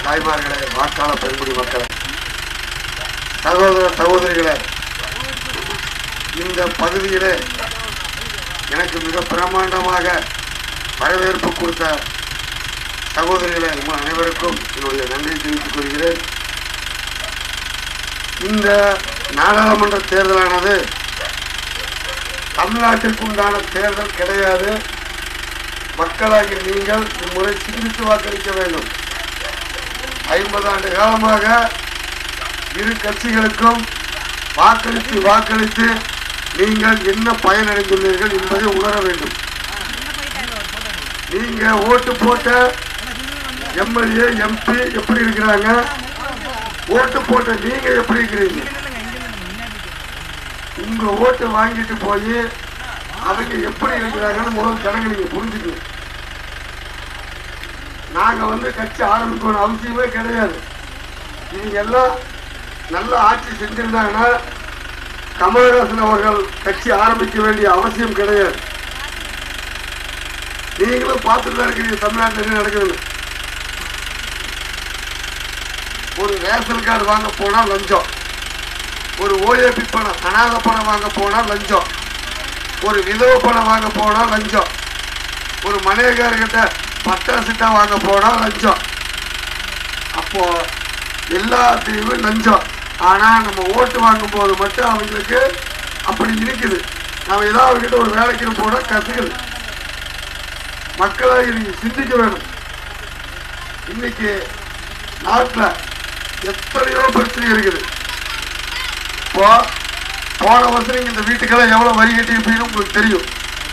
தாய்மார்களே வாக்காளர் பெருங்குடி மக்களே சகோதர சகோதரிகளே இந்த பகுதியிலே எனக்கு மிக பிரமாண்டமாக வரவேற்பு கொடுத்த சகோதரிகளே உங்கள் அனைவருக்கும் என்னுடைய நன்றியை தெரிவித்துக் கொள்கிறேன் இந்த நாடாளுமன்ற தேர்தலானது தமிழ்நாட்டிற்கு உண்டான தேர்தல் கிடையாது மக்களாகிய நீங்கள் இம்முறை சிந்தித்து வாக்களிக்க வேண்டும் ஐம்பது ஆண்டு காலமாக இரு கட்சிகளுக்கும் வாக்களித்து வாக்களித்து நீங்கள் என்ன பயனடைந்துள்ளீர்கள் என்பதை உணர வேண்டும் நீங்க ஓட்டு போட்ட எம்எல்ஏ எம்பி எப்படி இருக்கிறாங்க ஓட்டு போட்ட நீங்க எப்படி இருக்கிறீங்க உங்க ஓட்டு வாங்கிட்டு போய் அவங்க எப்படி இருக்கிறாங்கன்னு முதல் ஜனங்க நீங்க புரிஞ்சுக்கணும் நாங்க வந்து கட்சி ஆரம்பிக்கணும் அவசியமே கிடையாது இவங்க எல்லாம் நல்ல ஆட்சி செஞ்சிருந்தாங்கன்னா கமலஹாசன் அவர்கள் கட்சி ஆரம்பிக்க வேண்டிய அவசியம் கிடையாது நீங்களும் பார்த்துட்டு தான் இருக்கிறீங்க தமிழ்நாட்டில் என்ன நடக்குதுன்னு ஒரு ரேஷன் கார்டு வாங்க போனா லஞ்சம் ஒரு ஓஏபி பணம் அனாத பணம் வாங்க போனா லஞ்சம் ஒரு விதவ பணம் வாங்க போனா லஞ்சம் ஒரு மனையக்காரர்கிட்ட பட்டா சிட்டா வாங்க போனா லஞ்சம் அப்போ எல்லாத்தையுமே லஞ்சம் ஆனா நம்ம ஓட்டு வாங்கும் போது மட்டும் அவங்களுக்கு அப்படி இருக்குது நம்ம ஏதாவது அவர்கிட்ட ஒரு வேலைக்கு போனா கசுகுது மக்களை நீங்க சிந்திக்க வேணும் இன்னைக்கு நாட்டுல எத்தனையோ பிரச்சனை இருக்குது இப்போ போன வருஷம் நீங்க இந்த வீட்டுக்கெல்லாம் எவ்வளவு வரி கட்டியிருப்பீங்கன்னு உங்களுக்கு தெரியும்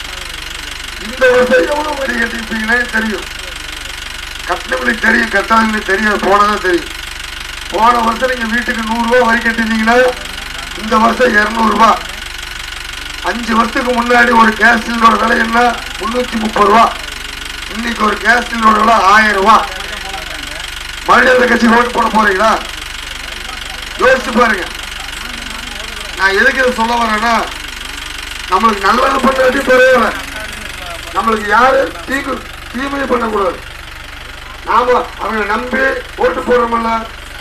இந்த வருஷம் எவ்வளவு வரி கட்டியிருப்பீங்கன்னே தெரியும் கட்டினவங்களுக்கு தெரியும் கட்டவங்களுக்கு தெரியும் போனதான் தெரியும் போன வருஷம் நீங்க வீட்டுக்கு நூறு ரூபாய் வரி கட்டிருந்தீங்கன்னா இந்த வருஷம் இருநூறு ரூபாய் அஞ்சு வருஷத்துக்கு முன்னாடி ஒரு கேஸ் சிலிண்டரோட விலை என்ன முன்னூத்தி முப்பது ரூபா இன்னைக்கு ஒரு கேஸ் சிலிண்டரோட விலை ஆயிரம் ரூபாய் மறுபடியும் அந்த கட்சி ஓட்டு போட போறீங்களா யோசிச்சு பாருங்க நான் எதுக்கு இதை சொல்ல வரேன்னா நம்மளுக்கு நல்லது பண்ணாட்டி பரவாயில்ல நம்மளுக்கு யாரு தீங்கு தீமை பண்ணக்கூடாது நாம அவங்களை நம்பி ஓட்டு போடுறோமல்ல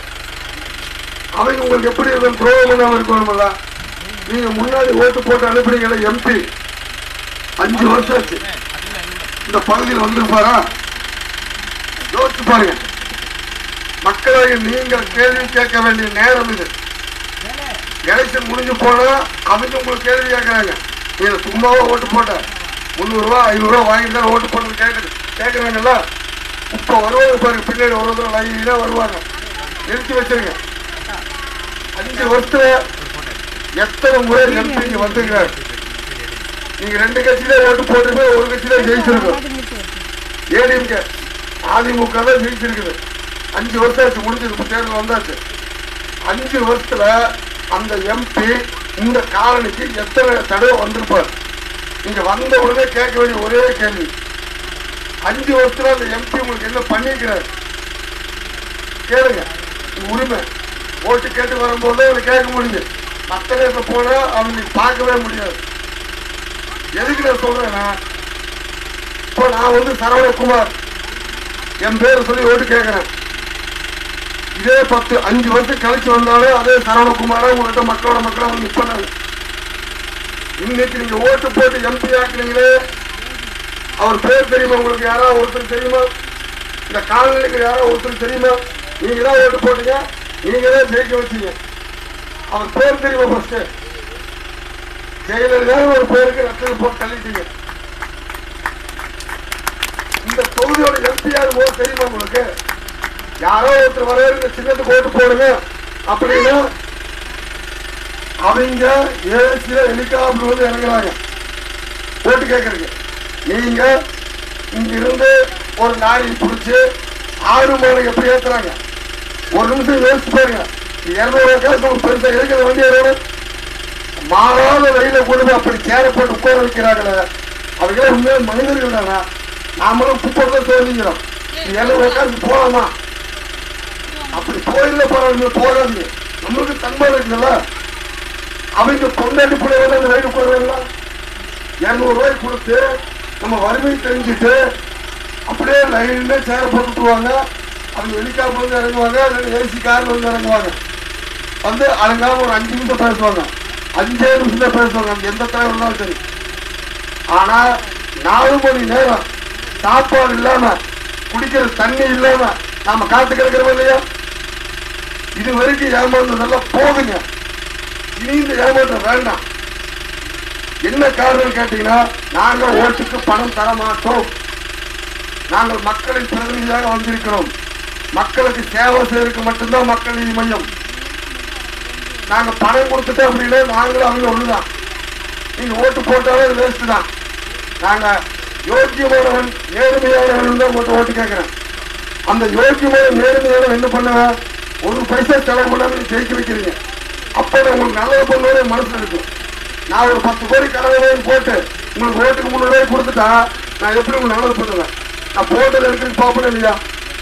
அவங்க உங்களுக்கு எப்படி இருக்கும் துரோகம் பண்ணாம இருக்கணுமல்ல நீங்க முன்னாடி ஓட்டு போட்டு அனுப்புறீங்களா எம்பி அஞ்சு வருஷம் ஆச்சு இந்த பகுதியில் வந்திருப்பாரா யோசிச்சு பாருங்க மக்களாக நீங்கள் கேள்வி கேட்க வேண்டிய நேரம் இது எலெக்ஷன் முடிஞ்சு போனா அவங்க உங்களுக்கு கேள்வி கேட்கறாங்க நீங்க சும்மாவா ஓட்டு போட்ட முந்நூறு ரூபா ஐநூறு ரூபா வாங்கிட்டு தான் ஓட்டு போட்டு கேட்குது கேட்கறாங்கல்ல இப்ப வருவாங்க பாருங்க பின்னாடி ஒரு தடவை லைனா வருவாங்க நிறுத்தி வச்சிருங்க அஞ்சு வருஷத்துல எத்தனை முறை எம்பி இங்க வந்துருக்காரு நீங்க ரெண்டு கட்சியில ஓட்டு போட்டுமே ஒரு கட்சியில ஜெயிச்சிருக்கோம் ஏடிஎம்கே அதிமுக தான் ஜெயிச்சிருக்குது அஞ்சு வருஷம் ஆச்சு முடிஞ்சது இப்ப தேர்தல் வந்தாச்சு அஞ்சு வருஷத்துல அந்த எம்பி இந்த காலனிக்கு எத்தனை தடவை வந்திருப்பார் நீங்க வந்த உடனே கேட்க வேண்டிய ஒரே கேள்வி அஞ்சு வருஷத்துல அந்த எம்பி உங்களுக்கு என்ன பண்ணிருக்கிறார் கேளுங்க இது உரிமை ஓட்டு கேட்டு வரும்போது அவனை கேட்க முடியும் மற்ற நேரத்தில் போனா அவனை பார்க்கவே முடியாது எதுக்கு நான் சொல்றேன்னா இப்போ நான் வந்து சரவணகுமார் என் பேரை சொல்லி ஓட்டு கேட்கிறேன் இதே பத்து அஞ்சு வருஷம் கழிச்சு வந்தாலும் அதே சரவணகுமாரா உங்கள்கிட்ட மக்களோட மக்களா வந்து நிற்பனாங்க இன்னைக்கு நீங்க ஓட்டு போட்டு எம்பி ஆக்குனீங்களே அவர் பேர் தெரியுமா உங்களுக்கு யாராவது ஒருத்தர் தெரியுமா இந்த காலநிலைக்கு யாராவது ஒருத்தர் தெரியுமா நீங்க தான் ஓட்டு போட்டீங்க நீங்க தான் ஜெயிக்க வச்சீங்க அவர் பேர் தெரியுமா ஃபர்ஸ்ட் ஜெயலலிதா ஒரு பேருக்கு ரத்தத்தில் போட்டு தள்ளிட்டீங்க இந்த தொகுதியோட எம்பி யாரு போது தெரியுமா உங்களுக்கு யாரோ ஒருத்தர் வர இந்த சின்னத்துக்கு ஓட்டு போடுங்க அப்படின்னா அவங்க ஏசியில ஹெலிகாப்டர் வந்து இறங்குறாங்க ஓட்டு கேட்கறீங்க நீங்க இங்க இருந்து ஒரு லாரி பிடிச்சு ஆறு மாலை எப்படி ஏத்துறாங்க ஒரு நிமிஷம் யோசிச்சு பாருங்க இருநூறு காசு ஒரு பெருசா இருக்கிற வண்டி வரும் மாறாத வழியில கொண்டு போய் அப்படி சேர போட்டு உட்கார வைக்கிறாங்களே அவங்க உண்மையா மனிதர்கள் தானா நாமளும் குப்பை தான் தோல்விக்கிறோம் இருநூறு காசு போலாமா அப்படி கோயில்ல போறாங்க போறாங்க நம்மளுக்கு தன்மானம் இருக்குல்ல அவங்க பொண்டாட்டி பிள்ளைங்க அந்த வயிறு போடுறாங்களா இருநூறு ரூபாய் கொடுத்து நம்ம வறுமை தெரிஞ்சுட்டு அப்படியே லைன்ல சேர போட்டுட்டுவாங்க அவங்க ஹெலிகாப்டர் வந்து இறங்குவாங்க இல்லை ஏசி கார்ல வந்து இறங்குவாங்க வந்து அழகாம ஒரு அஞ்சு நிமிஷம் பேசுவாங்க அஞ்சே நிமிஷம் தான் பேசுவாங்க அது எந்த தலைவர் இருந்தாலும் சரி ஆனா நாலு மணி நேரம் சாப்பாடு இல்லாம குடிக்கிற தண்ணி இல்லாம நாம காத்து கிடக்கிறோம் இல்லையா இது வரைக்கும் ஏமாந்ததெல்லாம் போதுங்க இனி இந்த ஏமாற்றம் வேண்டாம் என்ன காரணம் கேட்டீங்கன்னா நாங்க ஓட்டுக்கு பணம் தர மாட்டோம் நாங்கள் மக்களின் பிரதிநிதியாக வந்திருக்கிறோம் மக்களுக்கு சேவை செய்யறதுக்கு மட்டும்தான் மக்கள் நீதி மையம் நாங்க பணம் கொடுத்துட்டோம் அப்படின்னா நாங்களும் அவங்க ஒண்ணுதான் நீங்க ஓட்டு போட்டாலே வேஸ்ட் தான் நாங்க யோக்கியமானவன் நேர்மையானவன் தான் ஓட்டு ஓட்டு கேட்கிறேன் அந்த யோக்கியமான நேர்மையானவன் என்ன பண்ணுவேன் ஒரு பைசா செலவு பண்ணாம நீங்க ஜெயிக்க வைக்கிறீங்க அப்ப நான் உங்களுக்கு நல்லது பண்ணுவோம் என் மனசுல இருக்கும் நான் ஒரு பத்து கோடி கடவுளே போட்டு உங்களுக்கு ஓட்டுக்கு முன்னூறு ரூபாய் கொடுத்துட்டா நான் எப்படி உங்களுக்கு நல்லது பண்ணுவேன் நான் போட்டது இருக்கு பார்ப்பேன் இல்லையா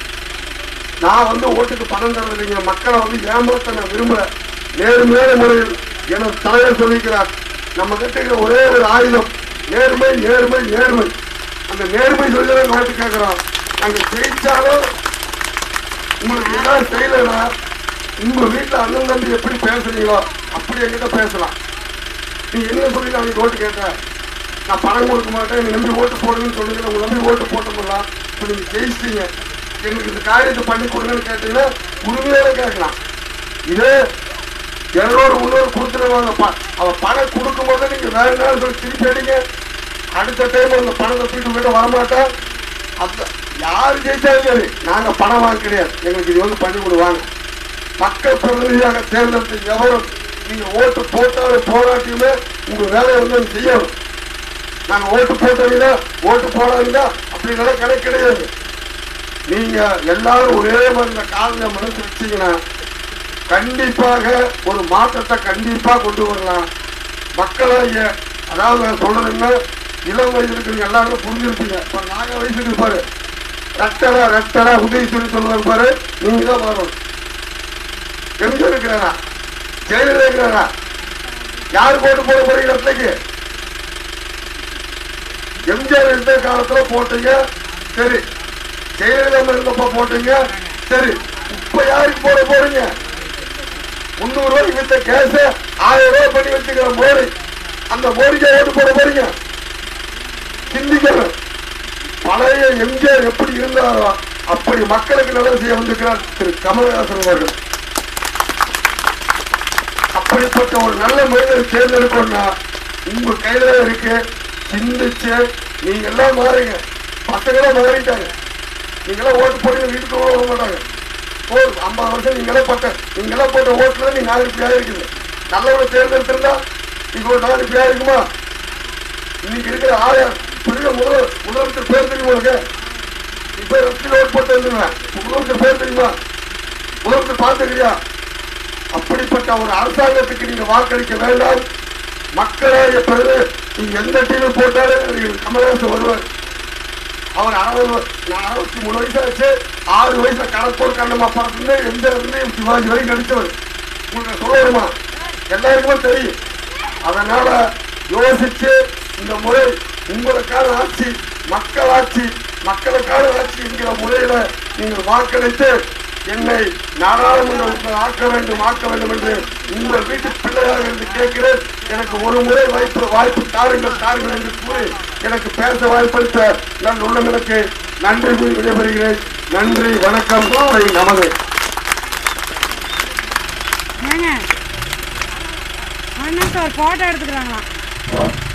நான் வந்து ஓட்டுக்கு பணம் தரது இல்லைங்க மக்களை வந்து ஏமாத்த நான் விரும்பல நேர்மையான முறையில் எனது தலைவர் சொல்லிக்கிறார் நம்ம கிட்ட இருக்கிற ஒரே ஒரு ஆயுதம் நேர்மை நேர்மை நேர்மை அந்த நேர்மை சொல்லி தான் ஓட்டு கேட்கிறோம் நாங்க ஜெயிச்சாலும் உங்களுக்கு ஏதாவது செய்யலைன்னா உங்க வீட்டுல அண்ணன் தம்பி எப்படி பேசுறீங்களோ அப்படி என்கிட்ட பேசலாம் நீ என்ன சொல்லி நான் ஓட்டு கேட்டேன் நான் பணம் கொடுக்க மாட்டேன் நீ நம்பி ஓட்டு போடுங்கன்னு சொல்லுங்க உங்க நம்பி ஓட்டு போட்ட முடியலாம் இப்போ நீங்க ஜெயிச்சிட்டீங்க எனக்கு இந்த காரியத்தை பண்ணி கொடுங்கன்னு கேட்டீங்கன்னா உரிமையோட கேட்கலாம் இதே இரநூறு முந்நூறு கொடுத்துருவாங்க ப- அவ பணம் கொடுக்கும்போது நீங்க வேற நாள் சொல்லி திருப்பி அடிங்க அடுத்த டைம் அந்த பணத்தை தூக்கிட்டு போயிட்டு வரமாட்டா அந்த யார் ஜெயிச்சாலும் சரி நாங்க பணம் வாங்க கிடையாது எங்களுக்கு இது வந்து பண்ணி கொடுவாங்க மக்கள் பிரதிநிதியாக தேர்ந்தெடுத்த எவரும் நீங்க ஓட்டு போட்டாலும் போராட்டியுமே உங்க வேலையை வந்து நீங்க செய்யணும் நாங்க ஓட்டு போட்டவங்க ஓட்டு போடாதீங்க அப்படின்னால கணக்கு கிடையாது நீங்க எல்லாரும் ஒரே மாதிரி இந்த காலையில மனசு வச்சீங்கன்னா கண்டிப்பாக ஒரு மாற்றத்தை கண்டிப்பா கொண்டு வரலாம் மக்களாகிய அதாவது நான் சொல்றதுன்னா இளம் வயசுல இருக்கிற எல்லாரும் புரிஞ்சிருப்பீங்க இப்ப நாங்க வயசுக்கு பாரு ரத்தடா ரத்தடா உதவி சொல்லி சொல்லுவாங்க பாரு நீங்க தான் வரணும் எம்ஜிஆர் இருக்கிறாரா ஜெயலலிதா இருக்கிறாரா யார் போட்டு போட போறீங்க இடத்துக்கு எம்ஜிஆர் இருந்த காலத்துல போட்டீங்க சரி ஜெயலலிதா இருந்தப்ப போட்டீங்க சரி இப்ப யாருக்கு போட போறீங்க முன்னூறு ரூபாய்க்கு வித்த கேஸ் ஆயிரம் ரூபாய் பண்ணி வச்சுக்கிற மோடி அந்த மோடிக்கு ஓட்டு போட போறீங்க சிந்திக்கணும் பழைய எம்ஜிஆர் எப்படி இருந்தாரோ அப்படி மக்களுக்கு நல்லது செய்ய வந்திருக்கிறார் திரு கமலஹாசன் அவர்கள் அப்படிப்பட்ட ஒரு நல்ல மனிதரை தேர்ந்தெடுக்கணும்னா உங்க கையில தான் இருக்கு சிந்திச்சு நீங்க எல்லாம் மாறுங்க பசங்களாம் மாறிட்டாங்க நீங்களாம் ஓட்டு போட்டு வீட்டுக்கு கூட வர மாட்டாங்க போதும் ஐம்பது வருஷம் நீங்களே போட்ட நீங்களாம் போட்ட ஓட்டுல நீ நாலு பேர் இருக்குது நல்லவரை தேர்ந்தெடுத்திருந்தா நீங்க ஒரு நாலு பேர் இருக்குமா இன்னைக்கு இருக்கிற ஆயிரம் புரிய முதல் முதலமைச்சர் பேர் தெரியுமா உனக்கு இப்ப ரத்திரி ஓட்டு போட்டு வந்துருவேன் முதலமைச்சர் பேர் தெரியுமா முதலமைச்சர் பார்த்துக்கிறியா அப்படிப்பட்ட ஒரு அரசாங்கத்துக்கு நீங்க வாக்களிக்க வேண்டாம் மக்களாகிய பிறகு நீங்க எந்த டிவி போட்டாலும் உங்களுக்கு கமலஹாசன் வருவார் அவர் அறுபது வ- நான் அறுபத்தி மூணு வயசு ஆச்சு ஆறு வயசுல கடற்போர் கண்ணம்மா படத்துல எந்த இருந்து சிவாஜி வரைக்கும் நடிச்சவர் உங்களுக்கு சொல்ல வருமா எல்லாருக்குமே தெரியும் அதனால யோசிச்சு இந்த முறை உங்களுக்கான ஆட்சி மக்கள் ஆட்சி மக்களுக்கான ஆட்சி என்கிற முறையில நீங்கள் வாக்களித்து என்னை நாடாளுமன்ற உறுப்பினர் ஆக்க வேண்டும் ஆக்க வேண்டும் என்று உங்கள் வீட்டு பிள்ளையாக என்று கேட்கிறேன் எனக்கு ஒரு முறை வாய்ப்பு வாய்ப்பு தாருங்கள் தாருங்கள் என்று கூறி எனக்கு பேச வாய்ப்பளித்த நான் உள்ளங்களுக்கு நன்றி கூறி விடைபெறுகிறேன் நன்றி வணக்கம் நமது ஏங்க அண்ணன் சார் ஃபோட்டோ எடுத்துக்கிறாங்களா